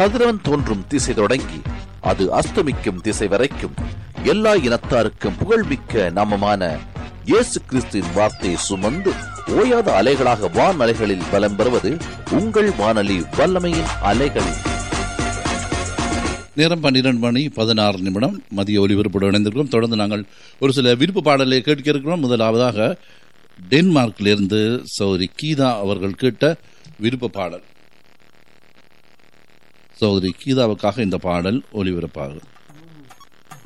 கதிரவன் தோன்றும் திசை தொடங்கி அது அஸ்தமிக்கும் திசை வரைக்கும் எல்லா இனத்தாருக்கும் புகழ்மிக்க நாமமான இயேசு கிறிஸ்துவின் வார்த்தையை சுமந்து ஓயாத அலைகளாக வான் அலைகளில் பலம் பெறுவது உங்கள் வானொலி வல்லமையின் அலைகள் நேரம் பன்னிரண்டு மணி பதினாறு நிமிடம் மதிய ஒலிபரப்போடு இணைந்திருக்கிறோம் தொடர்ந்து நாங்கள் ஒரு சில விருப்ப பாடலை கேட்க இருக்கிறோம் முதலாவதாக டென்மார்க்கிலிருந்து சௌதரி கீதா அவர்கள் கேட்ட விருப்ப பாடல் சௌதரி கீதாவுக்காக இந்த பாடல் ஒலிபரப்பாகும்